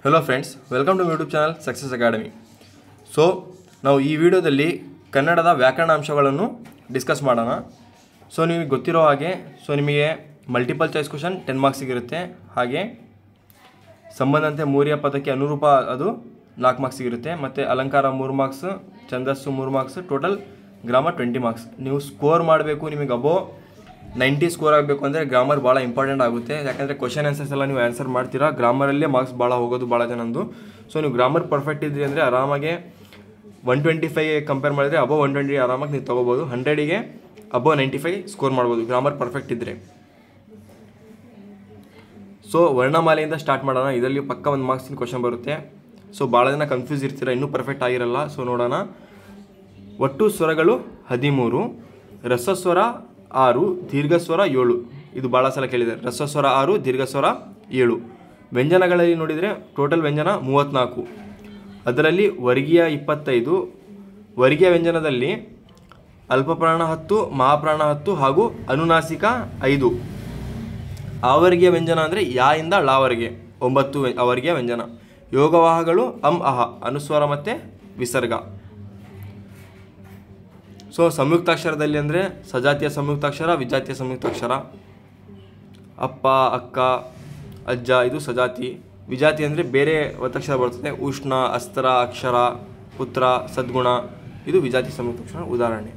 hello friends welcome to YouTube channel success academy so ನಾವು ಈ ವಿಡಿಯೋದಲ್ಲಿ ಕನ್ನಡದ ವ್ಯಾಕರಣಾಂಶಗಳನ್ನು ಡಿಸ್ಕಸ್ ಮಾಡೋಣ ಸೊ ನಿಮಗೆ ಗೊತ್ತಿರೋ ಹಾಗೆ ಸೊ ನಿಮಗೆ ಮಲ್ಟಿಪಲ್ ಚಾಯ್ಸ್ ಕ್ವಶನ್ ಟೆನ್ ಮಾರ್ಕ್ಸಿಗಿರುತ್ತೆ ಹಾಗೆ ಸಂಬಂಧಂತೆ ಮೂರಿಯ ಪದಕ್ಕೆ ಅನುರೂಪ ಅದು ನಾಲ್ಕು ಮಾರ್ಕ್ಸಿಗಿರುತ್ತೆ ಮತ್ತು ಅಲಂಕಾರ ಮೂರು ಮಾರ್ಕ್ಸ್ ಛಂದಸ್ಸು ಮೂರು marks total grammar twenty marks ನೀವು ಸ್ಕೋರ್ ಮಾಡಬೇಕು ನಿಮಗೆ ಅಬೋ ನೈಂಟಿ ಸ್ಕೋರ್ ಆಗಬೇಕು ಅಂದರೆ ಗ್ರಾಮರ್ ಭಾಳ ಇಂಪಾರ್ಟೆಂಟ್ ಆಗುತ್ತೆ ಯಾಕಂದರೆ ಕ್ವಶನ್ ಆನ್ಸರ್ಸ್ ಎಲ್ಲ ನೀವು ಆನ್ಸರ್ ಮಾಡ್ತೀರಾ ಗ್ರಾಮರಲ್ಲೇ ಮಾರ್ಕ್ಸ್ ಭಾಳ ಹೋಗೋದು ಭಾಳ ಜನಂದು ಸೊ ನೀವು ಗ್ರಾಮರ್ ಪರ್ಫೆಕ್ಟ್ ಇದ್ರಿ ಅಂದರೆ ಆರಾಮಾಗೆ ಒನ್ ಟ್ವೆಂಟಿ ಫೈವ್ ಕಂಪೇರ್ ಮಾಡಿದ್ರೆ ಅಬೋ ಒನ್ ಟ್ವೆಂಟಿ ಆರಾಮಾಗಿ ನೀವು ತೊಗೋಬೋದು ಹಂಡ್ರೆಡಿಗೆ ಅಬೋ ನೈಂಟಿ ಫೈವ್ ಸ್ಕೋರ್ ಮಾಡ್ಬೋದು ಗ್ರಾಮರ್ ಪರ್ಫೆಕ್ಟ್ ಇದ್ದರೆ ಸೊ ವರ್ಣಮಾಲೆಯಿಂದ ಸ್ಟಾರ್ಟ್ ಮಾಡೋಣ ಇದರಲ್ಲಿ ಪಕ್ಕ ಒಂದು ಮಾರ್ಕ್ಸಿನ ಕ್ವಶನ್ ಬರುತ್ತೆ ಸೊ ಭಾಳ ಜನ ಕನ್ಫ್ಯೂಸ್ ಇರ್ತೀರ ಇನ್ನೂ ಪರ್ಫೆಕ್ಟ್ ಆಗಿರಲ್ಲ ಸೊ ನೋಡೋಣ ಒಟ್ಟು ಸ್ವರಗಳು ಹದಿಮೂರು ರಸಸ್ವರ ಆರು ದೀರ್ಘಸ್ವರ ಏಳು ಇದು ಭಾಳ ಸಲ ಕೇಳಿದ್ದಾರೆ ರಸಸ್ವರ ಆರು ದೀರ್ಘಸ್ವರ ಏಳು ವ್ಯಂಜನಗಳಲ್ಲಿ ನೋಡಿದರೆ ಟೋಟಲ್ ವ್ಯಂಜನ ಮೂವತ್ತ್ನಾಲ್ಕು ಅದರಲ್ಲಿ ವರ್ಗೀಯ ಇಪ್ಪತ್ತೈದು ವರ್ಗೀಯ ವ್ಯಂಜನದಲ್ಲಿ ಅಲ್ಪಪ್ರಾಣ ಹತ್ತು ಮಹಾಪ್ರಾಣ ಹತ್ತು ಹಾಗೂ ಅನುನಾಸಿಕ ಐದು ಆವರ್ಗೀಯ ವ್ಯಂಜನ ಅಂದರೆ ಯಾ ಇಂದ ಳಾವರೆಗೆ ಒಂಬತ್ತು ವ್ಯ- ಅವರ್ಗೀಯ ವ್ಯಂಜನ ಯೋಗವಾಹಗಳು ಅಂ ಅಹ ಅನುಸ್ವರ ಮತ್ತು ವಿಸರ್ಗ ಸೊ ಸಂಯುಕ್ತಾಕ್ಷರದಲ್ಲಿ ಅಂದರೆ ಸಜಾತಿಯ ಸಂಯುಕ್ತಾಕ್ಷರ ವಿಜಾತಿಯ ಸಂಯುಕ್ತಾಕ್ಷರ ಅಪ್ಪ ಅಕ್ಕ ಅಜ್ಜ ಇದು ಸಜಾತಿ ವಿಜಾತಿ ಅಂದರೆ ಬೇರೆ ಒತ್ತಕ್ಷರ ಬರ್ತದೆ ಉಷ್ಣ ಅಸ್ತ್ರ ಅಕ್ಷರ ಪುತ್ರ ಸದ್ಗುಣ ಇದು ವಿಜಾತಿ ಸಂಯುಕ್ತಾಕ್ಷರ ಉದಾಹರಣೆ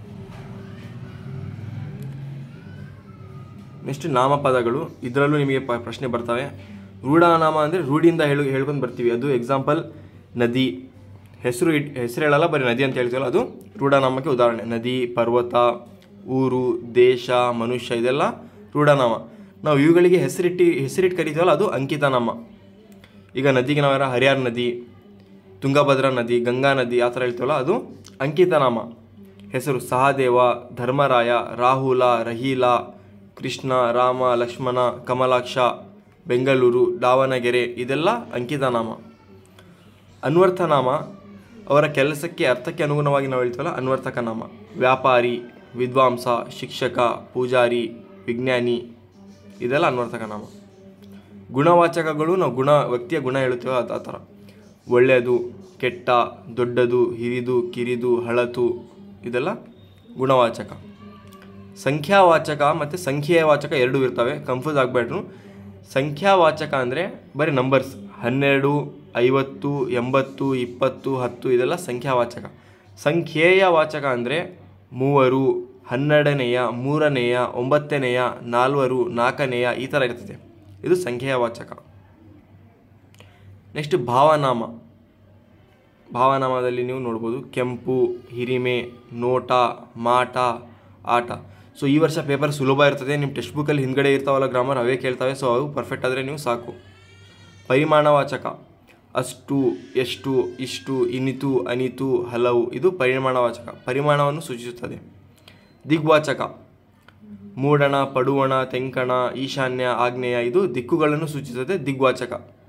ನೆಕ್ಸ್ಟ್ ನಾಮಪದಗಳು ಇದರಲ್ಲೂ ನಿಮಗೆ ಪ ಪ್ರಶ್ನೆ ಬರ್ತವೆ ರೂಢನಾಮ ಅಂದರೆ ರೂಢಿಯಿಂದ ಹೇಳು ಹೇಳ್ಕೊಂಡು ಬರ್ತೀವಿ ಅದು ಎಕ್ಸಾಂಪಲ್ ನದಿ ಹೆಸರು ಇಟ್ ಹೆಸರು ಹೇಳಲ್ಲ ಬರೀ ನದಿ ಅಂತ ಹೇಳ್ತೀವಲ್ಲ ಅದು ರೂಢನಾಮಕ್ಕೆ ಉದಾಹರಣೆ ನದಿ ಪರ್ವತ ಊರು ದೇಶ ಮನುಷ್ಯ ಇದೆಲ್ಲ ರೂಢನಾಮ ನಾವು ಇವುಗಳಿಗೆ ಹೆಸರಿಟ್ಟು ಹೆಸರಿಟ್ಟು ಕರಿತೀವಲ್ಲ ಅದು ಅಂಕಿತನಾಮ ಈಗ ನದಿಗೆ ನಾವೆಲ್ಲ ಹರಿಯಾರ್ ನದಿ ತುಂಗಭದ್ರಾ ನದಿ ಗಂಗಾ ನದಿ ಆ ಥರ ಹೇಳ್ತೀವಲ್ಲ ಅದು ಅಂಕಿತನಾಮ ಹೆಸರು ಸಹದೇವ ಧರ್ಮರಾಯ ರಾಹುಲ ರಹೀಲ ಕೃಷ್ಣ ರಾಮ ಲಕ್ಷ್ಮಣ ಕಮಲಾಕ್ಷ ಬೆಂಗಳೂರು ದಾವಣಗೆರೆ ಇದೆಲ್ಲ ಅಂಕಿತನಾಮ ಅನ್ವರ್ಥನಾಮ ಅವರ ಕೆಲಸಕ್ಕೆ ಅರ್ಥಕ್ಕೆ ಅನುಗುಣವಾಗಿ ನಾವು ಹೇಳ್ತೀವಲ್ಲ ಅನ್ವರ್ಥಕ ನಾಮ ವ್ಯಾಪಾರಿ ವಿದ್ವಾಂಸ ಶಿಕ್ಷಕ ಪೂಜಾರಿ ವಿಜ್ಞಾನಿ ಇದೆಲ್ಲ ಅನ್ವರ್ಥಕ ನಾಮ ಗುಣವಾಚಕಗಳು ನಾವು ಗುಣ ವ್ಯಕ್ತಿಯ ಗುಣ ಹೇಳ್ತೀವೋ ಅದು ಆ ಥರ ಒಳ್ಳೆಯದು ಕೆಟ್ಟ ದೊಡ್ಡದು ಹಿರಿದು ಕಿರಿದು ಹಳತು ಇದೆಲ್ಲ ಗುಣವಾಚಕ ಸಂಖ್ಯಾವಾಚಕ ಮತ್ತು ಸಂಖ್ಯೆಯ ವಾಚಕ ಎರಡೂ ಇರ್ತವೆ ಕನ್ಫ್ಯೂಸ್ ಆಗಬೇಡ್ರು ಸಂಖ್ಯಾವಾಚಕ ಅಂದರೆ ಬರೀ ನಂಬರ್ಸ್ ಹನ್ನೆರಡು ಐವತ್ತು ಎಂಬತ್ತು ಇಪ್ಪತ್ತು ಹತ್ತು ಇದೆಲ್ಲ ಸಂಖ್ಯಾವಾಚಕ ಸಂಖ್ಯೇಯ ವಾಚಕ ಅಂದರೆ ಮೂವರು ಹನ್ನೆರಡನೆಯ ಮೂರನೆಯ ಒಂಬತ್ತನೆಯ ನಾಲ್ವರು ನಾಲ್ಕನೆಯ ಈ ಥರ ಇರ್ತದೆ ಇದು ಸಂಖ್ಯೆಯ ವಾಚಕ ನೆಕ್ಸ್ಟ್ ಭಾವನಾಮ ಭಾವನಾಮದಲ್ಲಿ ನೀವು ನೋಡ್ಬೋದು ಕೆಂಪು ಹಿರಿಮೆ ನೋಟ ಮಾಟ ಆಟ ಸೊ ಈ ವರ್ಷ ಪೇಪರ್ ಸುಲಭ ಇರ್ತದೆ ನಿಮ್ಮ ಟೆಕ್ಸ್ಟ್ ಬುಕ್ಕಲ್ಲಿ ಹಿಂದ್ಗಡೆ ಇರ್ತಾವಲ್ಲ ಗ್ರಾಮರ್ ಅವೇ ಕೇಳ್ತವೆ ಸೊ ಅವು ಪರ್ಫೆಕ್ಟ್ ಆದರೆ ನೀವು ಸಾಕು ಪರಿಮಾಣವಾಚಕ ಅಷ್ಟು ಎಷ್ಟು ಇಷ್ಟು ಇನಿತು ಅನಿತು ಹಲವು ಇದು ಪರಿಮಾಣವಾಚಕ ಪರಿಮಾಣವನ್ನು ಸೂಚಿಸುತ್ತದೆ ದಿಗ್ವಾಚಕ ಮೂಡಣ ಪಡುವಣ ತೆಂಕಣ ಈಶಾನ್ಯ ಆಗ್ನೇಯ ಇದು ದಿಕ್ಕುಗಳನ್ನು ಸೂಚಿಸುತ್ತದೆ ದಿಗ್ವಾಚಕ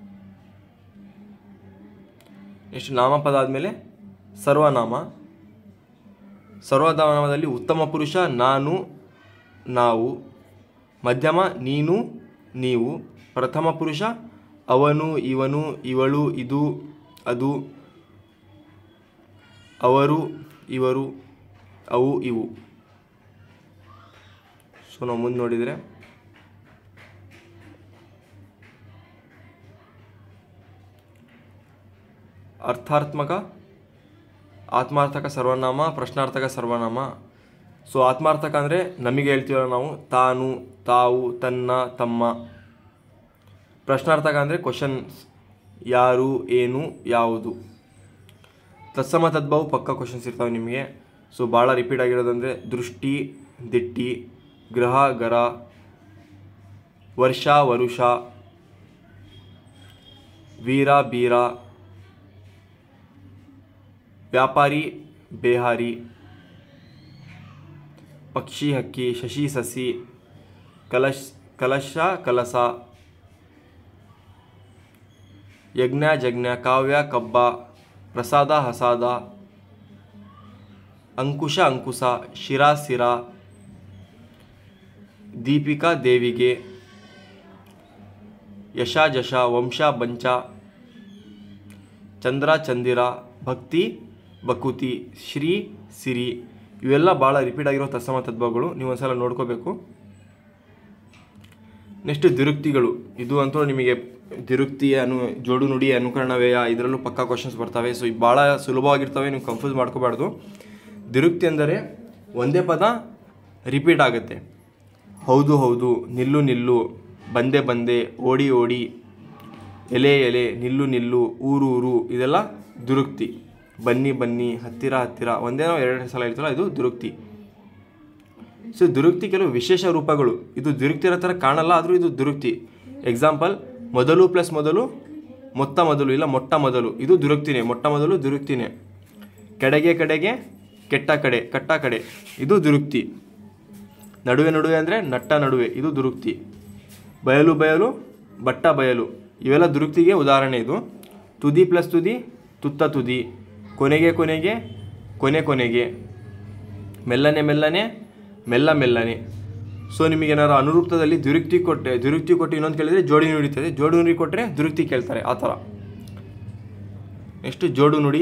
ಎಷ್ಟು ನಾಮಪದ ಆದಮೇಲೆ ಸರ್ವನಾಮ ಸರ್ವನಾಮದಲ್ಲಿ ಉತ್ತಮ ಪುರುಷ ನಾನು ನಾವು ಮಧ್ಯಮ ನೀನು ನೀವು ಪ್ರಥಮ ಪುರುಷ ಅವನು ಇವನು ಇವಳು ಇದು ಅದು ಅವರು ಇವರು ಅವು ಇವು ಸೊ ನಾವು ಮುಂದೆ ನೋಡಿದರೆ ಅರ್ಥಾತ್ಮಕ ಆತ್ಮಾರ್ಥಕ ಸರ್ವನಾಮ ಪ್ರಶ್ನಾರ್ಥಕ ಸರ್ವನಾಮ ಸೊ ಆತ್ಮಾರ್ಥಕ ಅಂದರೆ ನಮಗೆ ಹೇಳ್ತೀವಲ್ಲ ನಾವು ತಾನು ತಾವು ತನ್ನ ತಮ್ಮ ಪ್ರಶ್ನಾರ್ಥಕ ಅಂದರೆ ಕ್ವಶನ್ಸ್ ಯಾರು ಏನು ಯಾವುದು ತತ್ಸಮ ತದ್ಭವು ಪಕ್ಕ ಕ್ವಶನ್ಸ್ ಇರ್ತಾವೆ ನಿಮಗೆ ಸೊ ಭಾಳ ರಿಪೀಟ್ ಆಗಿರೋದಂದರೆ ದೃಷ್ಟಿ ದಿಟ್ಟಿ ಗ್ರಹ ಗರ ವರ್ಷ ವರುಷ ವೀರ ಬೀರ ವ್ಯಾಪಾರಿ ಬೇಹಾರಿ ಪಕ್ಷಿ ಹಕ್ಕಿ ಶಶಿ ಸಸಿ ಕಲಶ್ ಕಲಶ ಕಲಸ ಯಜ್ಞ ಜಜ್ಞ ಕಾವ್ಯ ಕಬ್ಬ ಪ್ರಸಾದ ಹಸಾದ ಅಂಕುಶ ಅಂಕುಶ ಶಿರಾ ಸಿರ ದೀಪಿಕಾ ದೇವಿಗೆ ಯಶ ಜಶ ವಂಶ ಬಂಚ ಚಂದ್ರ ಚಂದಿರ ಭಕ್ತಿ ಬಕುತಿ ಶ್ರೀ ಸಿರಿ ಇವೆಲ್ಲ ಭಾಳ ರಿಪೀಟ್ ಆಗಿರೋ ತತ್ಸಮ ತದ್ಭವಗಳು ನೀವು ಒಂದ್ಸಲ ನೋಡ್ಕೋಬೇಕು ನೆಕ್ಸ್ಟ್ ದಿರುಕ್ತಿಗಳು ಇದು ಅಂತೂ ನಿಮಗೆ ದಿರುಕ್ತಿ ಅನು ಜೋಡು ನುಡಿ ಅನುಕರಣ ವ್ಯಯ ಇದರಲ್ಲೂ ಪಕ್ಕಾ ಕ್ವಶನ್ಸ್ ಬರ್ತವೆ ಸೊ ಇವು ಭಾಳ ಸುಲಭವಾಗಿರ್ತವೆ ನೀವು ಕನ್ಫ್ಯೂಸ್ ಮಾಡ್ಕೋಬಾರ್ದು ದಿರುಕ್ತಿ ಅಂದರೆ ಒಂದೇ ಪದ ರಿಪೀಟ್ ಆಗುತ್ತೆ ಹೌದು ಹೌದು ನಿಲ್ಲು ನಿಲ್ಲು ಬಂದೆ ಬಂದೆ ಓಡಿ ಓಡಿ ಎಲೆ ಎಲೆ ನಿಲ್ಲು ನಿಲ್ಲು ಊರು ಊರು ಇದೆಲ್ಲ ದುರುಕ್ತಿ ಬನ್ನಿ ಬನ್ನಿ ಹತ್ತಿರ ಹತ್ತಿರ ಒಂದೇನೋ ಎರಡು ಸಲ ಹೇಳ್ತಲ್ಲ ಇದು ದುರುಕ್ತಿ ಸೊ ದುರುಕ್ತಿ ಕೆಲವು ವಿಶೇಷ ರೂಪಗಳು ಇದು ದುರುಕ್ತಿ ಇರೋ ಥರ ಕಾಣಲ್ಲ ಆದರೂ ಇದು ದುರುಕ್ತಿ ಎಕ್ಸಾಂಪಲ್ ಮೊದಲು ಪ್ಲಸ್ ಮೊದಲು ಮೊತ್ತ ಮೊದಲು ಇಲ್ಲ ಮೊಟ್ಟ ಮೊದಲು ಇದು ದುರುಕ್ತಿನೇ ಮೊಟ್ಟ ಮೊದಲು ದುರುಕ್ತಿನೇ ಕಡೆಗೆ ಕಡೆಗೆ ಕೆಟ್ಟ ಕಡೆ ಕಟ್ಟ ಕಡೆ ಇದು ದುರುಕ್ತಿ ನಡುವೆ ನಡುವೆ ಅಂದರೆ ನಟ್ಟ ನಡುವೆ ಇದು ದುರುಕ್ತಿ ಬಯಲು ಬಯಲು ಬಟ್ಟ ಬಯಲು ಇವೆಲ್ಲ ದುರುಕ್ತಿಗೆ ಉದಾಹರಣೆ ಇದು ತುದಿ ಪ್ಲಸ್ ತುದಿ ತುತ್ತ ತುದಿ ಕೊನೆಗೆ ಕೊನೆಗೆ ಕೊನೆ ಕೊನೆಗೆ ಮೆಲ್ಲನೆ ಮೆಲ್ಲನೆ ಮೆಲ್ಲ ಮೆಲ್ಲನೆ ಸೊ ನಿಮಗೆ ಏನಾದ್ರು ಅನುರೂಪದಲ್ಲಿ ದುರುಕ್ತಿ ಕೊಟ್ಟರೆ ದುರುಕ್ತಿ ಕೊಟ್ಟು ಇನ್ನೊಂದು ಕೇಳಿದರೆ ಜೋಡಿ ನುಡಿತದೆ ಜೋಡು ನುಡಿ ಕೊಟ್ಟರೆ ದುರುಕ್ತಿ ಕೇಳ್ತಾರೆ ಆ ಥರ ನೆಕ್ಸ್ಟ್ ಜೋಡು ನುಡಿ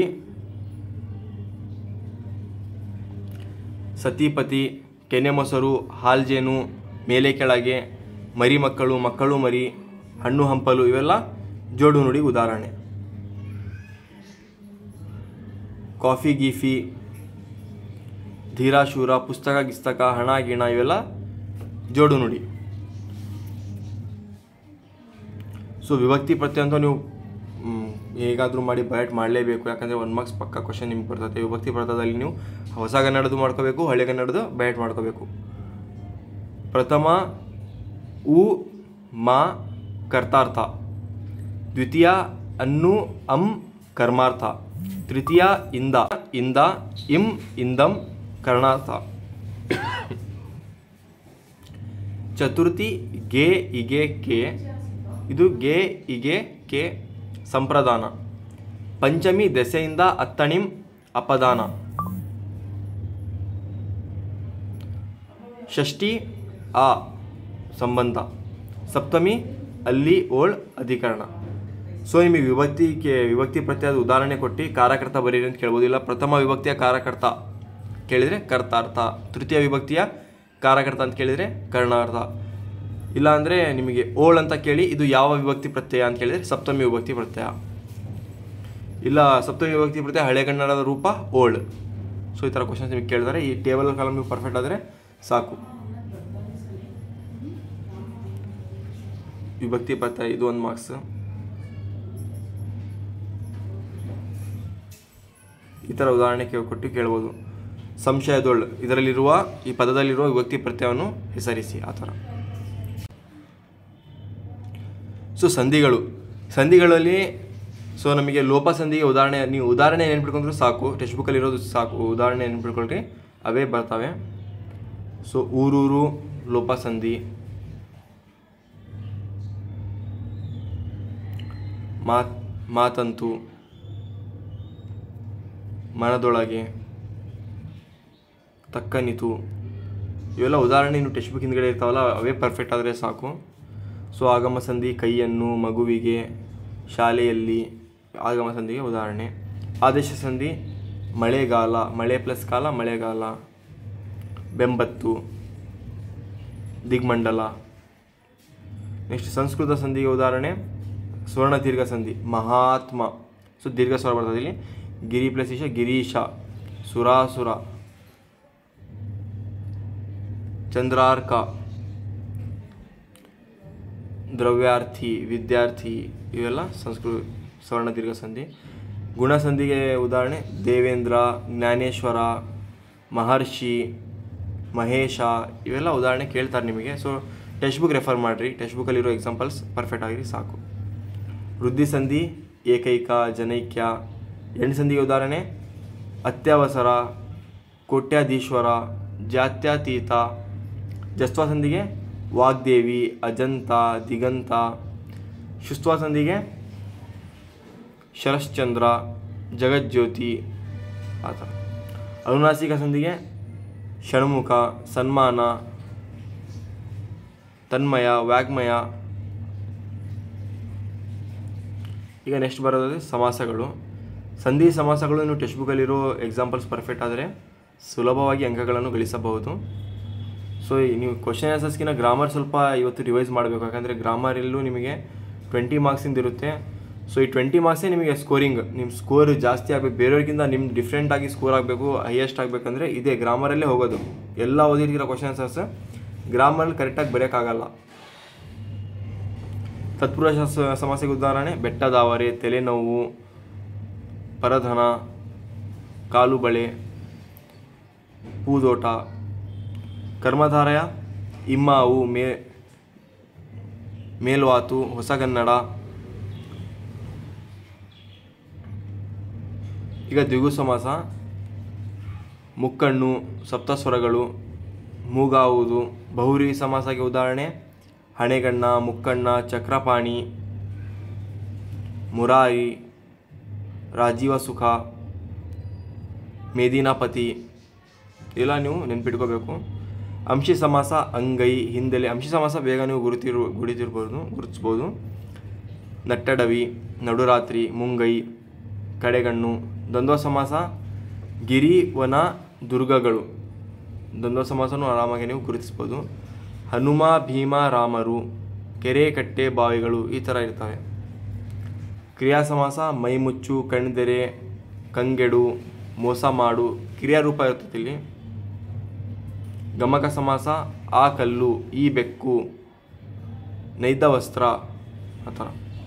ಸತಿಪತಿ ಕೆನೆ ಮೊಸರು ಹಾಲ್ಜೇನು ಮೇಲೆ ಕೆಳಗೆ ಮರಿ ಮಕ್ಕಳು ಮಕ್ಕಳು ಮರಿ ಹಣ್ಣು ಹಂಪಲು ಇವೆಲ್ಲ ಜೋಡು ನುಡಿ ಉದಾಹರಣೆ ಕಾಫಿ ಗೀಫಿ ಧೀರಾಶೂರ ಪುಸ್ತಕ ಗಿಸ್ತಕ ಹಣ ಗಿಣ ಇವೆಲ್ಲ ಜೋಡು ನುಡಿ ಸೊ ವಿಭಕ್ತಿ ಪ್ರತ್ಯಯ ಅಂತ ನೀವು ಮ್, ಹೇಗಾದರೂ ಮಾಡಿ ಬಯಟ್ ಮಾಡಲೇಬೇಕು ಯಾಕಂದರೆ ಒನ್ ಮಾರ್ಕ್ಸ್ ಪಕ್ಕ ಕ್ವಶನ್ ನಿಮ್ಗೆ ಬರ್ತದೆ ವಿಭಕ್ತಿ ಪ್ರತ್ಯಯದಲ್ಲಿ ನೀವು ಹೊಸ ಕನ್ನಡದು ಮಾಡ್ಕೋಬೇಕು ಹಳೆ ಕನ್ನಡದು ಬಯಟ್ ಮಾಡ್ಕೋಬೇಕು ಪ್ರಥಮ ಉ ಮಾ ಕರ್ತಾರ್ಥ ದ್ವಿತೀಯ ಅನ್ನು ಅಂ ಕರ್ಮಾರ್ಥ ತೃತೀಯ ಇಂದ ಇಂದ ಇಂ ಇಂದಂ ಕರ್ಣಾರ್ಥ ಚತುರ್ಥಿ ಗೆ ಇಗೆ ಕೆ ಇದು ಗೆ ಇಗೆ ಕೆ ಸಂಪ್ರದಾನ ಪಂಚಮಿ ದೆಸೆಯಿಂದ ಅತ್ತಣಿಂ ಅಪದಾನ ಷಷ್ಠಿ ಆ ಸಂಬಂಧ ಸಪ್ತಮಿ ಅಲ್ಲಿ ಓಳ್ ಅಧಿಕರಣ ಸೊ ನಿಮಗೆ ವಿಭಕ್ತಿಗೆ ವಿಭಕ್ತಿ ಪ್ರತ್ಯಯದ ಉದಾಹರಣೆ ಕೊಟ್ಟು ಕಾರಕರ್ತ ಬರೀರಿ ಅಂತ ಕೇಳ್ಬೋದು ಇಲ್ಲ ಪ್ರಥಮ ವಿಭಕ್ತಿಯ ಕಾರಕರ್ತ ಕೇಳಿದರೆ ಕರ್ತಾರ್ಥ ತೃತೀಯ ವಿಭಕ್ತಿಯ ಕಾರಕರ್ತ ಅಂತ ಕೇಳಿದರೆ ಕರ್ಣಾರ್ಥ ಇಲ್ಲ ಅಂದರೆ ನಿಮಗೆ ಓಳ್ ಅಂತ ಕೇಳಿ ಇದು ಯಾವ ವಿಭಕ್ತಿ ಪ್ರತ್ಯಯ ಅಂತ ಕೇಳಿದರೆ ಸಪ್ತಮಿ ವಿಭಕ್ತಿ ಪ್ರತ್ಯಯ ಇಲ್ಲ ಸಪ್ತಮಿ ವಿಭಕ್ತಿ ಪ್ರತ್ಯಯ ಹಳೆ ಕನ್ನಡದ ರೂಪ ಓಲ್ಡ್ ಸೊ ಈ ಥರ ಕ್ವಶನ್ಸ್ ನಿಮಗೆ ಕೇಳಿದರೆ ಈ ಟೇಬಲ್ ಕಾಲಮ್ ನೀವು ಪರ್ಫೆಕ್ಟ್ ಆದರೆ ಸಾಕು ವಿಭಕ್ತಿ ಪ್ರತ್ಯಯ ಇದು ಒಂದು ಮಾರ್ಕ್ಸ್ ಈ ಥರ ಉದಾಹರಣೆ ಕೇ ಕೊಟ್ಟು ಕೇಳ್ಬೋದು ಸಂಶಯದೊಳ್ ಇದರಲ್ಲಿರುವ ಈ ಪದದಲ್ಲಿರುವ ವಿಭಕ್ತಿ ಪ್ರತ್ಯಯವನ್ನು ಹೆಸರಿಸಿ ಆ ಥರ ಸೊ ಸಂಧಿಗಳು ಸಂಧಿಗಳಲ್ಲಿ ಸೊ ನಮಗೆ ಲೋಪ ಸಂಧಿಗೆ ಉದಾಹರಣೆ ನೀವು ಉದಾಹರಣೆ ನೆನ್ಪಿಟ್ಕೊಂಡ್ರು ಸಾಕು ಟೆಕ್ಸ್ಟ್ ಬುಕ್ಕಲ್ಲಿ ಇರೋದು ಸಾಕು ಉದಾಹರಣೆ ನೆನ್ಪಿಟ್ಕೊಳ್ರಿ ಅವೇ ಬರ್ತವೆ ಸೊ ಊರೂರು ಲೋಪ ಸಂಧಿ ಮಾತ್ ಮಾತಂತು ಮನದೊಳಗೆ ತಕ್ಕನಿತು ಇವೆಲ್ಲ ಉದಾಹರಣೆ ನೀವು ಟೆಕ್ಸ್ಟ್ ಬುಕ್ ಹಿಂದ್ಗಡೆ ಇರ್ತಾವಲ್ಲ ಅವೇ ಪರ್ಫೆಕ್ಟ್ ಆದರೆ ಸಾಕು ಸೊ ಆಗಮ ಸಂಧಿ ಕೈಯನ್ನು ಮಗುವಿಗೆ ಶಾಲೆಯಲ್ಲಿ ಆಗಮ ಸಂಧಿಗೆ ಉದಾಹರಣೆ ಆದೇಶ ಸಂಧಿ ಮಳೆಗಾಲ ಮಳೆ ಪ್ಲಸ್ ಕಾಲ ಮಳೆಗಾಲ ಬೆಂಬತ್ತು ದಿಗ್ಮಂಡಲ ನೆಕ್ಸ್ಟ್ ಸಂಸ್ಕೃತ ಸಂಧಿಗೆ ಉದಾಹರಣೆ ಸ್ವರ್ಣ ದೀರ್ಘ ಸಂಧಿ ಮಹಾತ್ಮ ಸೊ ದೀರ್ಘ ಸ್ವರ ಬರ್ತದೆ ಇಲ್ಲಿ ಗಿರಿ ಪ್ಲಸ್ ಈಶ ಗಿರೀಶ ಸುರಾಸುರ ಚಂದ್ರಾರ್ಕ ದ್ರವ್ಯಾರ್ಥಿ ವಿದ್ಯಾರ್ಥಿ ಇವೆಲ್ಲ ಸಂಸ್ಕೃತ ಸ್ವರ್ಣ ದೀರ್ಘ ಸಂಧಿ ಗುಣಸಂಧಿಗೆ ಉದಾಹರಣೆ ದೇವೇಂದ್ರ ಜ್ಞಾನೇಶ್ವರ ಮಹರ್ಷಿ ಮಹೇಶ ಇವೆಲ್ಲ ಉದಾಹರಣೆ ಕೇಳ್ತಾರೆ ನಿಮಗೆ ಸೊ ಟೆಕ್ಸ್ಟ್ ಬುಕ್ ರೆಫರ್ ಮಾಡಿರಿ ಟೆಕ್ಸ್ಟ್ ಬುಕ್ಕಲ್ಲಿರೋ ಎಕ್ಸಾಂಪಲ್ಸ್ ಪರ್ಫೆಕ್ಟ್ ಆಗಿರಿ ಸಾಕು ವೃದ್ಧಿ ಸಂಧಿ ಏಕೈಕ ಜನೈಕ್ಯ ಎಂಟು ಸಂಧಿಗೆ ಉದಾಹರಣೆ ಅತ್ಯವಸರ ಕೋಟ್ಯಾಧೀಶ್ವರ ಜಾತ್ಯತೀತ ಜಸ್ವಾ ಸಂಧಿಗೆ ವಾಗ್ದೇವಿ ಅಜಂತ ದಿಗಂತ ಶುಸ್ತ್ವಾ ಸಂಧಿಗೆ ಶರಶ್ಚಂದ್ರ ಜಗಜ್ಯೋತಿ ಆ ಥರ ಅನುನಾಸಿಕ ಸಂಧಿಗೆ ಷಣ್ಮುಖ ಸನ್ಮಾನ ತನ್ಮಯ ವಾಗ್ಮಯ ಈಗ ನೆಕ್ಸ್ಟ್ ಬರೋದಾದ್ರೆ ಸಮಾಸಗಳು ಸಂಧಿ ಸಮಾಸಗಳು ನೀವು ಟೆಕ್ಸ್ಟ್ ಬುಕ್ಕಲ್ಲಿರೋ ಎಕ್ಸಾಂಪಲ್ಸ್ ಪರ್ಫೆಕ್ಟ್ ಆದರೆ ಸುಲಭವಾಗಿ ಅಂಕಗಳನ್ನು ಗಳಿಸಬಹುದು ಸೊ ಈ ನೀವು ಕ್ವಶನ್ ಆನ್ಸರ್ಸ್ಗಿನ ಗ್ರಾಮರ್ ಸ್ವಲ್ಪ ಇವತ್ತು ರಿವೈಸ್ ಮಾಡಬೇಕು ಯಾಕಂದರೆ ಗ್ರಾಮರಲ್ಲೂ ನಿಮಗೆ ಟ್ವೆಂಟಿ ಮಾರ್ಕ್ಸಿಂದ ಇರುತ್ತೆ ಸೊ ಈ ಟ್ವೆಂಟಿ ಮಾರ್ಕ್ಸೇ ನಿಮಗೆ ಸ್ಕೋರಿಂಗ್ ನಿಮ್ಮ ಸ್ಕೋರ್ ಜಾಸ್ತಿ ಆಗಬೇಕು ಬೇರೆಯವ್ರಿಗಿಂತ ನಿಮ್ದು ಡಿಫ್ರೆಂಟಾಗಿ ಸ್ಕೋರ್ ಆಗಬೇಕು ಹೈಯೆಸ್ಟ್ ಆಗಬೇಕಂದ್ರೆ ಇದೇ ಗ್ರಾಮರಲ್ಲೇ ಹೋಗೋದು ಎಲ್ಲ ಓದಿರ್ತಿರೋ ಕ್ವಶನ್ ಆನ್ಸರ್ಸ್ ಗ್ರಾಮರಲ್ಲಿ ಕರೆಕ್ಟಾಗಿ ಬರೆಯೋಕ್ಕಾಗಲ್ಲ ತತ್ಪುರುಷ ಸ- ಸಮಸ್ಯೆಗೆ ಉದಾಹರಣೆ ಬೆಟ್ಟದಾವರೆ ತಲೆನೋವು ಪರಧನ ಕಾಲು ಬಳೆ ಪೂದೋಟ ಕರ್ಮಧಾರಯ ಇಮ್ಮಾವು ಮೇ ಮೇಲ್ವಾತು ಹೊಸಗನ್ನಡ ಈಗ ದ್ವಿಗು ಸಮಾಸ ಮುಕ್ಕಣ್ಣು ಸಪ್ತಸ್ವರಗಳು ಮೂಗಾವುವುದು ಬಹುರಿ ಸಮಾಸಕ್ಕೆ ಉದಾಹರಣೆ ಹಣೆಗಣ್ಣ ಮುಕ್ಕಣ್ಣ ಚಕ್ರಪಾಣಿ ಮುರಾರಿ ರಾಜೀವ ಸುಖ ಮೇದಿನಾಪತಿ ಇಲ್ಲ ನೀವು ನೆನ್ಪಿಟ್ಕೋಬೇಕು ಅಂಶಿ ಸಮಾಸ ಅಂಗೈ ಹಿಂದೆಲೆ ಅಂಶಿ ಸಮಾಸ ಬೇಗ ನೀವು ಗುರುತಿರು ಗುರುತಿರ್ಬೋದು ಗುರುತಿಸ್ಬೋದು ನಟ್ಟಡವಿ ನಡುರಾತ್ರಿ ಮುಂಗೈ ಕಡೆಗಣ್ಣು ದ್ವಂದ್ವ ಸಮಾಸ ಗಿರಿ ವನ ದುರ್ಗಗಳು ದ್ವಂದ್ವ ಸಮಾಸನೂ ಆರಾಮಾಗಿ ನೀವು ಗುರುತಿಸ್ಬೋದು ಹನುಮ ಭೀಮ ರಾಮರು ಕೆರೆ ಕಟ್ಟೆ ಬಾವಿಗಳು ಈ ಥರ ಇರ್ತವೆ ಕ್ರಿಯಾ ಸಮಾಸ ಮೈಮುಚ್ಚು ಕಣ್ದೆರೆ ಕಂಗೆಡು ಮೋಸ ಮಾಡು ಕ್ರಿಯಾರೂಪ ಇರ್ತದೆ ಇಲ್ಲಿ ಗಮಕ ಸಮಾಸ ಆ ಕಲ್ಲು ಈ ಬೆಕ್ಕು ನೈದ ವಸ್ತ್ರ ಆ ಥರ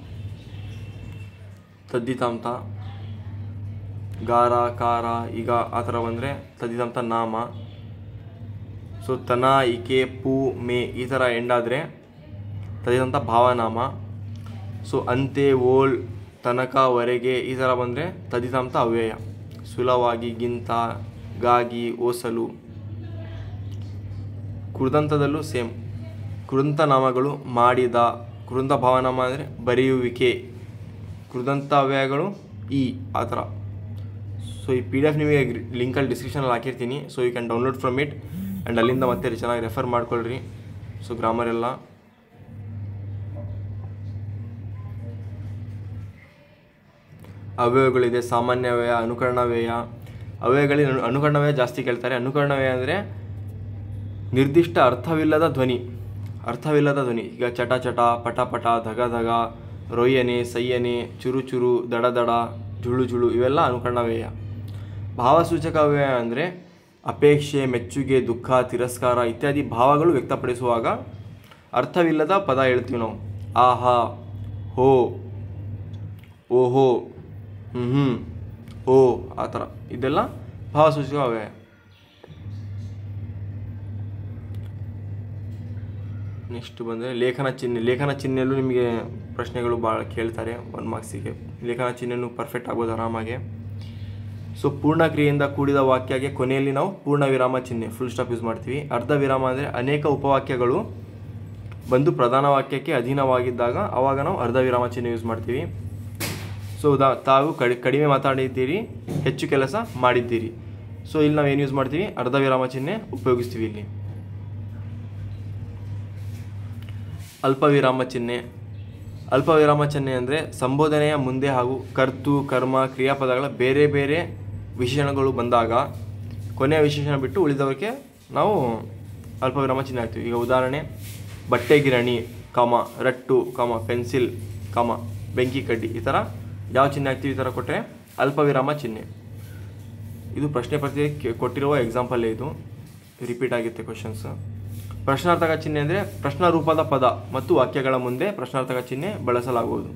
ತದ್ದಿತಾಂತ ಗಾರ ಕಾರ ಈಗ ಆ ಥರ ಬಂದರೆ ತದ್ದಿತಾಂತ ನಾಮ ಸೊ ತನ ಇಕೆ ಪೂ ಮೇ ಈ ಥರ ಎಂಡಾದರೆ ತದ್ದಿತಾಂತ ಭಾವನಾಮ ಸೊ ಅಂತೆ ಓಲ್ ತನಕವರೆಗೆ ಈ ಥರ ಬಂದರೆ ತದ್ದಿತಾಂತ ಅವ್ಯಯ ಸುಲವಾಗಿ ಗಿಂತ ಗಾಗಿ ಓಸಲು ಕೃದಂತದಲ್ಲೂ ಸೇಮ್ ಕೃದಂತ ನಾಮಗಳು ಮಾಡಿದ ಕೃದಂತ ಭಾವನಾಮ ಅಂದರೆ ಬರೆಯುವಿಕೆ ಕೃದಂತ ಅವ್ಯಯಗಳು ಈ ಆ ಥರ ಸೊ ಈ ಪಿ ಡಿ ಎಫ್ ನಿಮಗೆ ಲಿಂಕಲ್ಲಿ ಡಿಸ್ಕ್ರಿಪ್ಷನಲ್ಲಿ ಹಾಕಿರ್ತೀನಿ so you can download from it and ಅಲ್ಲಿಂದ ಮತ್ತೆ ಚೆನ್ನಾಗಿ ರೆಫರ್ ಮಾಡ್ಕೊಳ್ರಿ ಸೊ ಗ್ರಾಮರ್ ಎಲ್ಲ ಅವ್ಯಯಗಳಿದೆ ಸಾಮಾನ್ಯ ವ್ಯಯ ಅನುಕರಣ ವ್ಯಯ ಅವ್ಯಯಗಳಲ್ಲಿ ಅನು- ಅನುಕರಣ ವ್ಯಯ ಜಾಸ್ತಿ ಕೇಳ್ತಾರೆ ಅನುಕರಣ ವ್ಯಯ ಅಂದರೆ ನಿರ್ದಿಷ್ಟ ಅರ್ಥವಿಲ್ಲದ ಧ್ವನಿ ಅರ್ಥವಿಲ್ಲದ ಧ್ವನಿ ಈಗ ಚಟ ಚಟ ಪಟ ಪಟ ಧಗ ಧಗ ರೊಯ್ಯನೆ ಸಯ್ಯನೆ ಚುರು ಚುರು ದಡ ದಡ ಜುಳು ಜುಳು ಇವೆಲ್ಲ ಅನುಕರಣ ವ್ಯಯ ಭಾವಸೂಚಕ ವ್ಯಯ ಅಂದರೆ ಅಪೇಕ್ಷೆ ಮೆಚ್ಚುಗೆ ದುಃಖ ತಿರಸ್ಕಾರ ಇತ್ಯಾದಿ ಭಾವಗಳು ವ್ಯಕ್ತಪಡಿಸುವಾಗ ಅರ್ಥವಿಲ್ಲದ ಪದ ಹೇಳ್ತೀವಿ ನಾವು ಆಹಾ ಹೋ ಓಹೋ ಹ್ಞೂ ಹ್ಞೂ ಓ ಆ ಥರ ಇದೆಲ್ಲ ಭಾವಸೂಚಕ ಅವ್ಯಯ ನೆಕ್ಸ್ಟ್ ಬಂದರೆ ಲೇಖನ ಚಿಹ್ನೆ ಲೇಖನ ಚಿಹ್ನೆಯಲ್ಲೂ ನಿಮಗೆ ಪ್ರಶ್ನೆಗಳು ಭಾಳ ಕೇಳ್ತಾರೆ ಒನ್ ಮಾರ್ಕ್ಸಿಗೆ ಲೇಖನ ಚಿಹ್ನೆನೂ ಪರ್ಫೆಕ್ಟ್ ಆಗ್ಬೋದು ಆರಾಮಾಗಿ ಸೊ ಪೂರ್ಣ ಕ್ರಿಯೆಯಿಂದ ಕೂಡಿದ ವಾಕ್ಯಗೆ ಕೊನೆಯಲ್ಲಿ ನಾವು ಪೂರ್ಣ ವಿರಾಮ ಚಿಹ್ನೆ ಫುಲ್ ಸ್ಟಾಪ್ ಯೂಸ್ ಮಾಡ್ತೀವಿ ಅರ್ಧ ವಿರಾಮ ಅಂದರೆ ಅನೇಕ ಉಪವಾಕ್ಯಗಳು ಬಂದು ಪ್ರಧಾನ ವಾಕ್ಯಕ್ಕೆ ಅಧೀನವಾಗಿದ್ದಾಗ ಆವಾಗ ನಾವು ಅರ್ಧ ವಿರಾಮ ಚಿಹ್ನೆ ಯೂಸ್ ಮಾಡ್ತೀವಿ ಸೊ ಉದಾ ತಾವು ಕಡಿ ಕಡಿಮೆ ಮಾತಾಡಿದ್ದೀರಿ ಹೆಚ್ಚು ಕೆಲಸ ಮಾಡಿದ್ದೀರಿ ಸೊ ಇಲ್ಲಿ ನಾವು ಏನು ಯೂಸ್ ಮಾಡ್ತೀವಿ ಅರ್ಧ ವಿರಾಮ ಚಿಹ್ನೆ ಉಪಯೋಗಿಸ್ತೀವಿ ಇಲ್ಲಿ ಅಲ್ಪ ವಿರಾಮ ಚಿಹ್ನೆ ಅಲ್ಪ ವಿರಾಮ ಚಿಹ್ನೆ ಅಂದರೆ ಸಂಬೋಧನೆಯ ಮುಂದೆ ಹಾಗೂ ಕರ್ತು ಕರ್ಮ ಕ್ರಿಯಾಪದಗಳ ಬೇರೆ ಬೇರೆ ವಿಶೇಷಣಗಳು ಬಂದಾಗ ಕೊನೆಯ ವಿಶೇಷಣ ಬಿಟ್ಟು ಉಳಿದವರಿಗೆ ನಾವು ಅಲ್ಪ ವಿರಾಮ ಚಿಹ್ನೆ ಹಾಕ್ತೀವಿ ಈಗ ಉದಾಹರಣೆ ಬಟ್ಟೆ ಗಿರಣಿ ಕಮ ರಟ್ಟು ಕಮ ಪೆನ್ಸಿಲ್ ಕಮ ಬೆಂಕಿ ಕಡ್ಡಿ ಈ ಥರ ಯಾವ ಚಿಹ್ನೆ ಹಾಕ್ತೀವಿ ಈ ಥರ ಕೊಟ್ಟರೆ ಅಲ್ಪ ವಿರಾಮ ಚಿಹ್ನೆ ಇದು ಪ್ರಶ್ನೆ ಪತ್ರಿಕೆ ಕೊಟ್ಟಿರುವ ಎಕ್ಸಾಂಪಲ್ಲೇ ಇದು ರಿಪೀಟ್ ಆಗುತ್ತೆ ಕ್ವಶನ್ಸ್ ಪ್ರಶ್ನಾರ್ಥಕ ಚಿಹ್ನೆ ಅಂದರೆ ಪ್ರಶ್ನ ರೂಪದ ಪದ ಮತ್ತು ವಾಕ್ಯಗಳ ಮುಂದೆ ಪ್ರಶ್ನಾರ್ಥಕ ಚಿಹ್ನೆ ಬಳಸಲಾಗುವುದು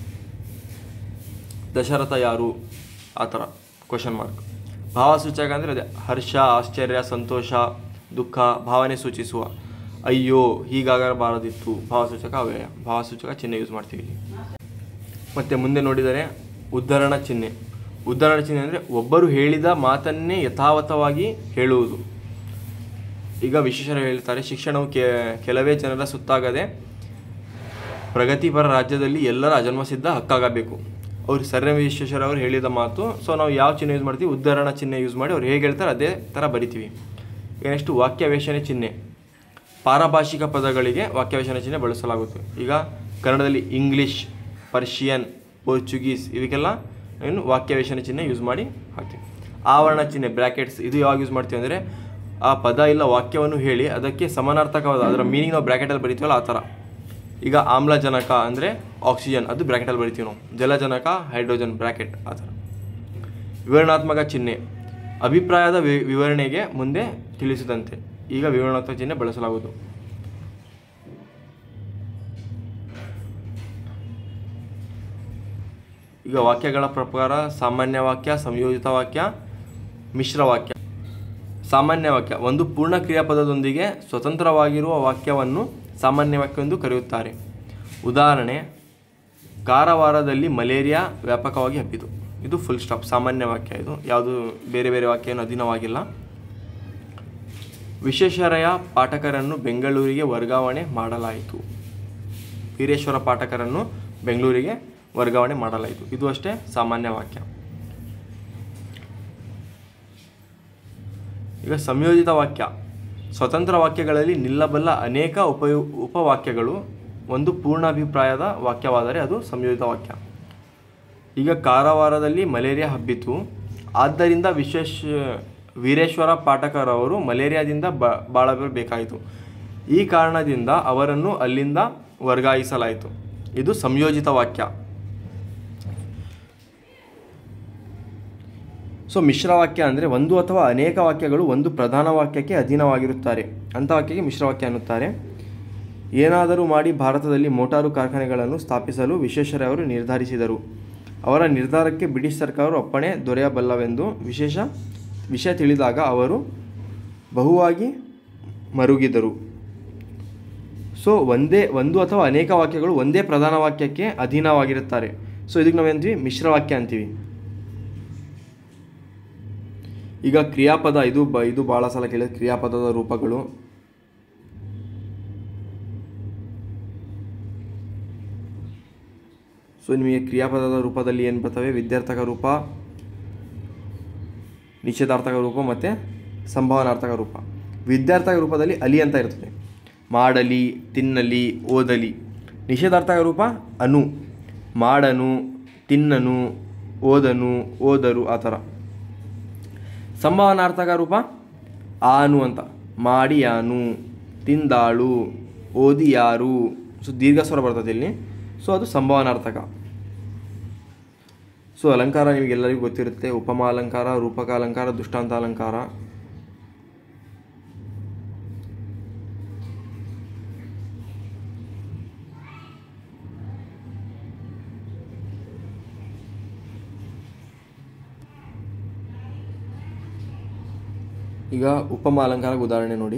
ದಶರಥ ಯಾರು ಆ ಥರ ಕ್ವಶನ್ ಮಾರ್ಕ್ ಭಾವಸೂಚಕ ಅಂದರೆ ಅದೇ ಹರ್ಷ ಆಶ್ಚರ್ಯ ಸಂತೋಷ ದುಃಖ ಭಾವನೆ ಸೂಚಿಸುವ ಅಯ್ಯೋ ಹೀಗಾಗಬಾರದಿತ್ತು ಭಾವಸೂಚಕ ಅವ್ಯಯ ಭಾವಸೂಚಕ ಚಿಹ್ನೆ ಯೂಸ್ ಮಾಡ್ತೀವಿ ಇಲ್ಲಿ ಮತ್ತು ಮುಂದೆ ನೋಡಿದರೆ ಉದ್ಧರಣ ಚಿಹ್ನೆ ಉದ್ಧರಣ ಚಿಹ್ನೆ ಅಂದರೆ ಒಬ್ಬರು ಹೇಳಿದ ಮಾತನ್ನೇ ಯಥಾವತ್ತವಾಗಿ ಹೇಳುವುದು ಈಗ ವಿಶೇಷರು ಹೇಳ್ತಾರೆ ಶಿಕ್ಷಣವು ಕೆ ಕೆಲವೇ ಜನರ ಸುತ್ತಾಗದೆ ಪ್ರಗತಿಪರ ರಾಜ್ಯದಲ್ಲಿ ಎಲ್ಲರ ಅಜನ್ಮಸಿದ್ಧ ಹಕ್ಕಾಗಬೇಕು ಅವ್ರು ಸರ್ ಎಂ ವಿಶ್ವೇಶ್ವರ ಅವರು ಹೇಳಿದ ಮಾತು ಸೊ ನಾವು ಯಾವ ಚಿಹ್ನೆ ಯೂಸ್ ಮಾಡ್ತೀವಿ ಉದ್ಧರಣ ಚಿಹ್ನೆ ಯೂಸ್ ಮಾಡಿ ಅವ್ರು ಹೇಗೆ ಹೇಳ್ತಾರೆ ಅದೇ ಥರ ಬರಿತೀವಿ ಈಗ ನೆಕ್ಸ್ಟ್ ವಾಕ್ಯವೇಷಣೆ ಚಿಹ್ನೆ ಪಾರಭಾಷಿಕ ಪದಗಳಿಗೆ ವಾಕ್ಯವೇಷಣೆ ಚಿಹ್ನೆ ಬಳಸಲಾಗುತ್ತೆ ಈಗ ಕನ್ನಡದಲ್ಲಿ ಇಂಗ್ಲಿಷ್ ಪರ್ಷಿಯನ್ ಪೋರ್ಚುಗೀಸ್ ಇವಕ್ಕೆಲ್ಲ ಏನು ವಾಕ್ಯವೇಶನ ಚಿಹ್ನೆ ಯೂಸ್ ಮಾಡಿ ಹಾಕ್ತೀವಿ ಆವರಣ ಚಿಹ್ನೆ ಬ್ರ್ಯಾಕೆಟ್ಸ್ ಇದು ಯಾವಾಗ ಯೂಸ್ ಮಾಡ್ತೀವಿ ಅಂದರೆ ಆ ಪದ ಇಲ್ಲ ವಾಕ್ಯವನ್ನು ಹೇಳಿ ಅದಕ್ಕೆ ಸಮಾನಾರ್ಥಕವಾದ ಅದರ ಮೀನಿಂಗ್ ನಾವು ಬ್ರ್ಯಾಕೆಟಲ್ಲಿ ಬರಿತೀವಲ್ಲ ಆ ಥರ ಈಗ ಆಮ್ಲಜನಕ ಅಂದರೆ ಆಕ್ಸಿಜನ್ ಅದು ಬ್ರ್ಯಾಕೆಟಲ್ಲಿ ಬರಿತೀವಿ ನಾವು ಜಲಜನಕ ಹೈಡ್ರೋಜನ್ ಬ್ರ್ಯಾಕೆಟ್ ಆ ಥರ ವಿವರಣಾತ್ಮಕ ಚಿಹ್ನೆ ಅಭಿಪ್ರಾಯದ ವಿ- ವಿವರಣೆಗೆ ಮುಂದೆ ತಿಳಿಸಿದಂತೆ ಈಗ ವಿವರಣಾತ್ಮಕ ಚಿಹ್ನೆ ಬಳಸಲಾಗುವುದು ಈಗ ವಾಕ್ಯಗಳ ಪ್ರಕಾರ ಸಾಮಾನ್ಯ ವಾಕ್ಯ ಸಂಯೋಜಿತ ವಾಕ್ಯ ಮಿಶ್ರ ವಾಕ್ಯ ಸಾಮಾನ್ಯ ವಾಕ್ಯ ಒಂದು ಪೂರ್ಣ ಕ್ರಿಯಾಪದದೊಂದಿಗೆ ಸ್ವತಂತ್ರವಾಗಿರುವ ವಾಕ್ಯವನ್ನು ಸಾಮಾನ್ಯ ವಾಕ್ಯ ಎಂದು ಕರೆಯುತ್ತಾರೆ ಉದಾಹರಣೆ ಕಾರವಾರದಲ್ಲಿ ಮಲೇರಿಯಾ ವ್ಯಾಪಕವಾಗಿ ಹಬ್ಬಿತು ಇದು ಫುಲ್ ಸ್ಟಾಪ್ ಸಾಮಾನ್ಯ ವಾಕ್ಯ ಇದು ಯಾವುದು ಬೇರೆ ಬೇರೆ ವಾಕ್ಯ ಏನು ಅಧೀನವಾಗಿಲ್ಲ ವಿಶ್ವೇಶ್ವರಯ್ಯ ಪಾಠಕರನ್ನು ಬೆಂಗಳೂರಿಗೆ ವರ್ಗಾವಣೆ ಮಾಡಲಾಯಿತು ವೀರೇಶ್ವರ ಪಾಠಕರನ್ನು ಬೆಂಗಳೂರಿಗೆ ವರ್ಗಾವಣೆ ಮಾಡಲಾಯಿತು ಇದು ಅಷ್ಟೇ ಸಾಮಾನ್ಯ ವಾಕ್ಯ ಈಗ ಸಂಯೋಜಿತ ವಾಕ್ಯ ಸ್ವತಂತ್ರ ವಾಕ್ಯಗಳಲ್ಲಿ ನಿಲ್ಲಬಲ್ಲ ಅನೇಕ ಉಪಯು ಉಪವಾಕ್ಯಗಳು ಒಂದು ಪೂರ್ಣಾಭಿಪ್ರಾಯದ ವಾಕ್ಯವಾದರೆ ಅದು ಸಂಯೋಜಿತ ವಾಕ್ಯ ಈಗ ಕಾರವಾರದಲ್ಲಿ ಮಲೇರಿಯಾ ಹಬ್ಬಿತು ಆದ್ದರಿಂದ ವಿಶ್ವೇಶ್ ವೀರೇಶ್ವರ ಪಾಠಕರವರು ಮಲೇರಿಯಾದಿಂದ ಬ ಬಾಳಬೇಕಾಯಿತು ಈ ಕಾರಣದಿಂದ ಅವರನ್ನು ಅಲ್ಲಿಂದ ವರ್ಗಾಯಿಸಲಾಯಿತು ಇದು ಸಂಯೋಜಿತ ವಾಕ್ಯ ಸೊ ಮಿಶ್ರವಾಕ್ಯ ಅಂದರೆ ಒಂದು ಅಥವಾ ಅನೇಕ ವಾಕ್ಯಗಳು ಒಂದು ಪ್ರಧಾನ ವಾಕ್ಯಕ್ಕೆ ಅಧೀನವಾಗಿರುತ್ತಾರೆ ಅಂಥ ವಾಕ್ಯಕ್ಕೆ ಮಿಶ್ರವಾಕ್ಯ ಅನ್ನುತ್ತಾರೆ ಏನಾದರೂ ಮಾಡಿ ಭಾರತದಲ್ಲಿ ಮೋಟಾರು ಕಾರ್ಖಾನೆಗಳನ್ನು ಸ್ಥಾಪಿಸಲು ವಿಶ್ವೇಶ್ವರಯ್ಯವರು ನಿರ್ಧರಿಸಿದರು ಅವರ ನಿರ್ಧಾರಕ್ಕೆ ಬ್ರಿಟಿಷ್ ಸರ್ಕಾರವು ಅಪ್ಪಣೆ ದೊರೆಯಬಲ್ಲವೆಂದು ವಿಶೇಷ ವಿಷಯ ತಿಳಿದಾಗ ಅವರು ಬಹುವಾಗಿ ಮರುಗಿದರು ಸೊ ಒಂದೇ ಒಂದು ಅಥವಾ ಅನೇಕ ವಾಕ್ಯಗಳು ಒಂದೇ ಪ್ರಧಾನ ವಾಕ್ಯಕ್ಕೆ ಅಧೀನವಾಗಿರುತ್ತಾರೆ ಸೊ ಇದಕ್ಕೆ ನಾವೇಂತೀವಿ ಮಿಶ್ರವಾಕ್ಯ ಅಂತೀವಿ ಈಗ ಕ್ರಿಯಾಪದ ಇದು ಬ ಇದು ಭಾಳ ಸಲ ಕೇಳಿದ ಕ್ರಿಯಾಪದದ ರೂಪಗಳು ಸೊ ನಿಮಗೆ ಕ್ರಿಯಾಪದದ ರೂಪದಲ್ಲಿ ಏನು ಬರ್ತವೆ ವಿದ್ಯಾರ್ಥಕ ರೂಪ ನಿಷೇಧಾರ್ಥಕ ರೂಪ ಮತ್ತು ಸಂಭಾವನಾರ್ಥಕ ರೂಪ ವಿದ್ಯಾರ್ಥಕ ರೂಪದಲ್ಲಿ ಅಲಿ ಅಂತ ಇರ್ತದೆ ಮಾಡಲಿ ತಿನ್ನಲಿ ಓದಲಿ ನಿಷೇಧಾರ್ಥಕ ರೂಪ ಅನು ಮಾಡನು ತಿನ್ನನು ಓದನು ಓದರು ಆ ಥರ ಸಂಭಾವನಾರ್ಥಕ ರೂಪ ಆನು ಅಂತ ಮಾಡಿ ಯಾನು ತಿಂದಾಳು ಓದಿ ಯಾರು ಸೊ ದೀರ್ಘ ಸ್ವರ ಬರ್ತದೆ ಇಲ್ಲಿ ಸೊ ಅದು ಸಂಭಾವನಾರ್ಥಕ ಸೊ ಅಲಂಕಾರ ನಿಮಗೆಲ್ಲರಿಗೂ ಗೊತ್ತಿರುತ್ತೆ ಉಪಮ ಅಲಂಕಾರ ರೂಪಕ ಅಲಂಕಾರ ದುಷ್ಟಾಂತ ಅಲಂಕಾರ ಈಗ ಉಪಮ ಅಲಂಕಾರಕ್ಕೆ ಉದಾಹರಣೆ ನೋಡಿ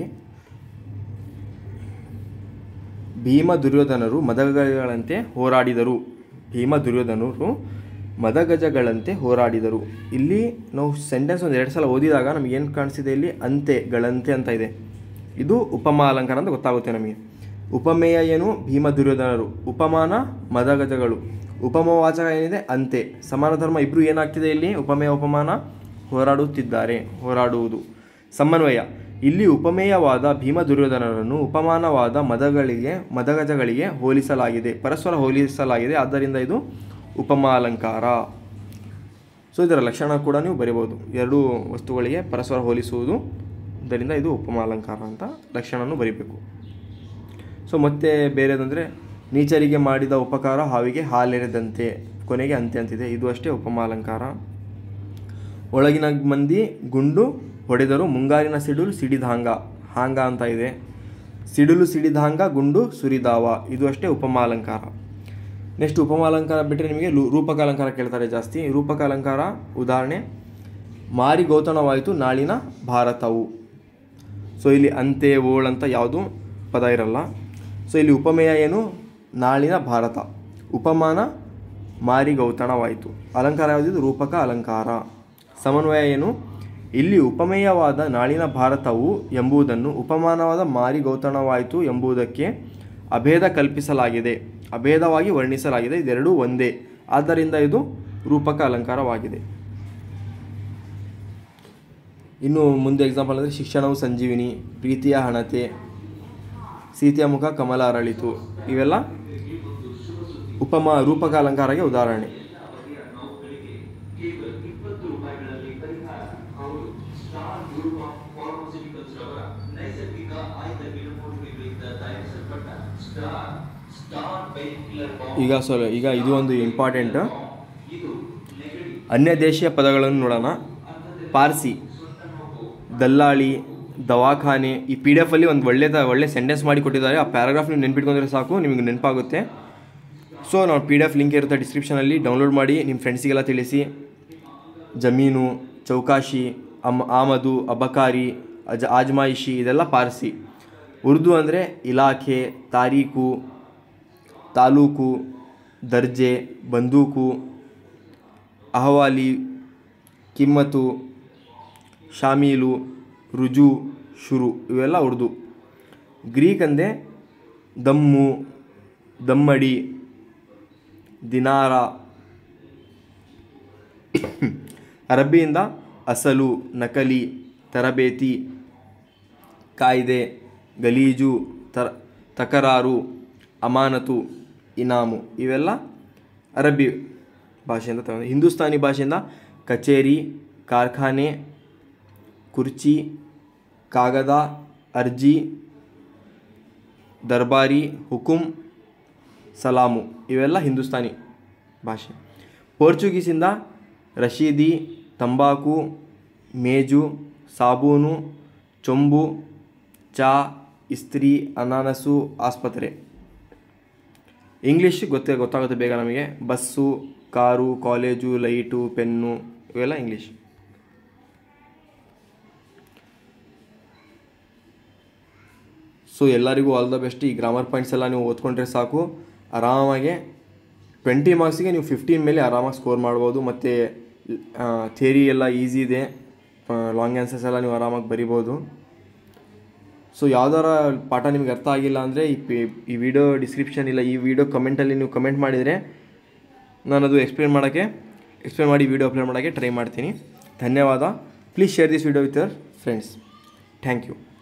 ಭೀಮ ದುರ್ಯೋಧನರು ಮದಗಜಗಳಂತೆ ಹೋರಾಡಿದರು ಭೀಮ ದುರ್ಯೋಧನರು ಮದಗಜಗಳಂತೆ ಹೋರಾಡಿದರು ಇಲ್ಲಿ ನಾವು ಸೆಂಟೆನ್ಸ್ ಒಂದು ಎರಡು ಸಲ ಓದಿದಾಗ ನಮಗೇನು ಕಾಣಿಸಿದೆ ಇಲ್ಲಿ ಅಂತೆ ಗಳಂತೆ ಅಂತ ಇದೆ ಇದು ಉಪಮ ಅಲಂಕಾರ ಅಂತ ಗೊತ್ತಾಗುತ್ತೆ ನಮಗೆ ಉಪಮೇಯ ಏನು ಭೀಮ ದುರ್ಯೋಧನರು ಉಪಮಾನ ಮದಗಜಗಳು ಉಪಮವಾಚಕ ಏನಿದೆ ಅಂತೆ ಸಮಾನ ಧರ್ಮ ಇಬ್ಬರು ಏನಾಗ್ತಿದೆ ಇಲ್ಲಿ ಉಪಮೇಯ ಉಪಮಾನ ಹೋರಾಡುತ್ತಿದ್ದಾರೆ ಹೋರಾಡುವುದು ಸಮನ್ವಯ ಇಲ್ಲಿ ಉಪಮೇಯವಾದ ಭೀಮ ದುರ್ಯೋಧನರನ್ನು ಉಪಮಾನವಾದ ಮದಗಳಿಗೆ ಮದಗಜಗಳಿಗೆ ಹೋಲಿಸಲಾಗಿದೆ ಪರಸ್ಪರ ಹೋಲಿಸಲಾಗಿದೆ ಆದ್ದರಿಂದ ಇದು ಉಪಮಾ ಅಲಂಕಾರ ಸೊ ಇದರ ಲಕ್ಷಣ ಕೂಡ ನೀವು ಬರಿಬೋದು ಎರಡು ವಸ್ತುಗಳಿಗೆ ಪರಸ್ಪರ ಹೋಲಿಸುವುದು ಇದರಿಂದ ಇದು ಉಪಮಾ ಅಲಂಕಾರ ಅಂತ ಲಕ್ಷಣವನ್ನು ಬರಿಬೇಕು ಸೊ ಮತ್ತೆ ಬೇರೆದಂದರೆ ನೀಚರಿಗೆ ಮಾಡಿದ ಉಪಕಾರ ಹಾವಿಗೆ ಹಾಲೆರೆದಂತೆ ಕೊನೆಗೆ ಅಂತೆ ಅಂತಿದೆ ಇದು ಅಷ್ಟೇ ಉಪಮಾ ಅಲಂಕಾರ ಒಳಗಿನ ಮಂದಿ ಗುಂಡು ಹೊಡೆದರು ಮುಂಗಾರಿನ ಸಿಡಿಲು ಸಿಡಿದಾಂಗ ಹಾಂಗ ಅಂತ ಇದೆ ಸಿಡಿಲು ಸಿಡಿದಾಂಗ ಗುಂಡು ಸುರಿದಾವ ಇದು ಅಷ್ಟೇ ಉಪಮಾ ಅಲಂಕಾರ ನೆಕ್ಸ್ಟ್ ಉಪಮಾ ಅಲಂಕಾರ ಬಿಟ್ಟರೆ ನಿಮಗೆ ಲು- ರೂಪಕ ಅಲಂಕಾರ ಕೇಳ್ತಾರೆ ಜಾಸ್ತಿ ರೂಪಕ ಅಲಂಕಾರ ಉದಾಹರಣೆ ಮಾರಿ ಗೌತಣವಾಯಿತು ನಾಳಿನ ಭಾರತವು ಸೊ ಇಲ್ಲಿ ಅಂತೆ ಓಳ್ ಅಂತ ಯಾವುದು ಪದ ಇರಲ್ಲ ಸೊ ಇಲ್ಲಿ ಉಪಮೇಯ ಏನು ನಾಳಿನ ಭಾರತ ಉಪಮಾನ ಮಾರಿ ಗೌತಣವಾಯಿತು ಅಲಂಕಾರ ಯಾವುದಿದು ರೂಪಕ ಅಲಂಕಾರ ಸಮನ್ವಯ ಏನು ಇಲ್ಲಿ ಉಪಮೇಯವಾದ ನಾಳಿನ ಭಾರತವು ಎಂಬುದನ್ನು ಉಪಮಾನವಾದ ಮಾರಿ ಗೌತಣವಾಯಿತು ಎಂಬುದಕ್ಕೆ ಅಭೇದ ಕಲ್ಪಿಸಲಾಗಿದೆ ಅಭೇದವಾಗಿ ವರ್ಣಿಸಲಾಗಿದೆ ಇದೆರಡೂ ಒಂದೇ ಆದ್ದರಿಂದ ಇದು ರೂಪಕ ಅಲಂಕಾರವಾಗಿದೆ ಇನ್ನು ಮುಂದೆ ಎಕ್ಸಾಂಪಲ್ ಅಂದರೆ ಶಿಕ್ಷಣವು ಸಂಜೀವಿನಿ ಪ್ರೀತಿಯ ಹಣತೆ ಸೀತೆಯ ಮುಖ ಕಮಲ ಅರಳಿತು ಇವೆಲ್ಲ ಉಪಮ ರೂಪಕ ಅಲಂಕಾರಕ್ಕೆ ಉದಾಹರಣೆ ಹೌದು ಸ್ಟಾರ್ ಗ್ರೂಪ್ ಆಫ್ ಫಾರ್ಮಸ್ಯೂಟಿಕಲ್ಸ್ ರವರ ನೈಸರ್ಗಿಕ ಆಯ್ದ ಗಿಡಮೂಲಿಕೆಗಳಿಂದ ತಯಾರಿಸಲ್ಪಟ್ಟ ಸ್ಟಾರ್ ಸ್ಟಾರ್ ಪೈನ್ ಕಿಲ್ಲರ್ ಬಾಂಬ್ ಈಗ ಸೊ ಈಗ ಇದು ಒಂದು ಇಂಪಾರ್ಟೆಂಟ್ ಇದು ನೆಗಡಿ ಅನ್ಯ ದೇಶೀಯ ಪದಗಳನ್ನು ನೋಡೋಣ ಪಾರ್ಸಿ ದಲ್ಲಾಳಿ ದವಾಖಾನೆ ಈ ಪಿ ಡಿ ಎಫಲ್ಲಿ ಒಂದು ಒಳ್ಳೆದ ಒಳ್ಳೆ ಸೆಂಟೆನ್ಸ್ ಮಾಡಿ ಕೊಟ್ಟಿದ್ದಾರೆ ಆ ಪ್ಯಾರಾಗ್ರಾಫ್ ನೀವು ನೆನ್ಪಿಟ್ಕೊಂಡ್ರೆ ಸಾಕು ನಿಮಗೆ ನೆನಪಾಗುತ್ತೆ ಸೊ ನಾವು ಪಿ ಡಿ ಎಫ್ ಲಿಂಕ್ ಇರುತ್ತೆ ಡಿಸ್ಕ್ರಿಪ್ಷನಲ್ಲಿ ಡೌನ್ಲೋಡ್ ಮಾಡಿ ನಿಮ್ಮ ಫ್ರೆಂಡ್ಸಿಗೆಲ್ಲ ತಿಳಿಸಿ ಜಮೀನು ಚೌಕಾಶಿ ಅಮ್ ಆಮದು ಅಬಕಾರಿ ಅಜ ಆಜ್ಮಾಯಿಷಿ ಇದೆಲ್ಲ ಪಾರ್ಸಿ ಉರ್ದು ಅಂದರೆ ಇಲಾಖೆ ತಾರೀಕು ತಾಲೂಕು ದರ್ಜೆ ಬಂದೂಕು ಅಹವಾಲಿ ಕಿಮ್ಮತು ಶಾಮೀಲು ರುಜು ಶುರು ಇವೆಲ್ಲ ಉರ್ದು ಗ್ರೀಕ್ ಅಂದರೆ ದಮ್ಮು ದಮ್ಮಡಿ ದಿನಾರ ಅರಬ್ಬಿಯಿಂದ ಅಸಲು ನಕಲಿ ತರಬೇತಿ ಕಾಯ್ದೆ ಗಲೀಜು ತರ ತಕರಾರು ಅಮಾನತು ಇನಾಮು ಇವೆಲ್ಲ ಅರಬ್ಬಿ ಭಾಷೆಯಿಂದ ತಗೊಂಡು ಹಿಂದೂಸ್ತಾನಿ ಭಾಷೆಯಿಂದ ಕಚೇರಿ ಕಾರ್ಖಾನೆ ಕುರ್ಚಿ ಕಾಗದ ಅರ್ಜಿ ದರ್ಬಾರಿ ಹುಕುಂ ಸಲಾಮು ಇವೆಲ್ಲ ಹಿಂದೂಸ್ತಾನಿ ಭಾಷೆ ಪೋರ್ಚುಗೀಸಿಂದ ರಶೀದಿ ತಂಬಾಕು ಮೇಜು ಸಾಬೂನು ಚೊಂಬು ಚಾ ಇಸ್ತ್ರಿ ಅನಾನಸು ಆಸ್ಪತ್ರೆ ಇಂಗ್ಲೀಷ್ ಗೊತ್ತೇ ಗೊತ್ತಾಗುತ್ತೆ ಬೇಗ ನಮಗೆ bus car college light pen ಇವೆಲ್ಲ ಇಂಗ್ಲೀಷ್ ಸೊ ಎಲ್ಲರಿಗೂ ಆಲ್ ದ ಬೆಸ್ಟ್ ಈ ಗ್ರಾಮರ್ ಪಾಯಿಂಟ್ಸ್ ಎಲ್ಲ ನೀವು ಓದ್ಕೊಂಡ್ರೆ ಸಾಕು ಆರಾಮಾಗಿ ಟ್ವೆಂಟಿ ಮಾರ್ಕ್ಸಿಗೆ ನೀವು ಫಿಫ್ಟೀನ್ ಮೇಲೆ ಆರಾಮಾಗಿ ಸ್ಕೋರ್ ಮಾಡ್ಬೋದು ಮತ್ತು ಥಿಯರಿ ಎಲ್ಲ ಈಸಿ ಇದೆ ಲಾಂಗ್ ಆನ್ಸರ್ಸ್ ಎಲ್ಲ ನೀವು ಆರಾಮಾಗಿ ಬರಿಬೋದು ಸೊ ಯಾವ್ದಾರ ಪಾಠ ನಿಮ್ಗೆ ಅರ್ಥ ಆಗಿಲ್ಲ ಅಂದರೆ ಈ ಪಿ ಈ ವಿಡಿಯೋ ಡಿಸ್ಕ್ರಿಪ್ಷನ್ ಇಲ್ಲ ಈ ವಿಡಿಯೋ ಕಮೆಂಟಲ್ಲಿ ನೀವು ಕಮೆಂಟ್ ಮಾಡಿದರೆ ನಾನು ಅದು ಎಕ್ಸ್ಪ್ಲೇನ್ ಮಾಡೋಕ್ಕೆ ಎಕ್ಸ್ಪ್ಲೇನ್ ಮಾಡಿ ವಿಡಿಯೋ ಅಪ್ಲೋಡ್ ಮಾಡೋಕ್ಕೆ ಟ್ರೈ ಮಾಡ್ತೀನಿ ಧನ್ಯವಾದ please share this video with your friends thank you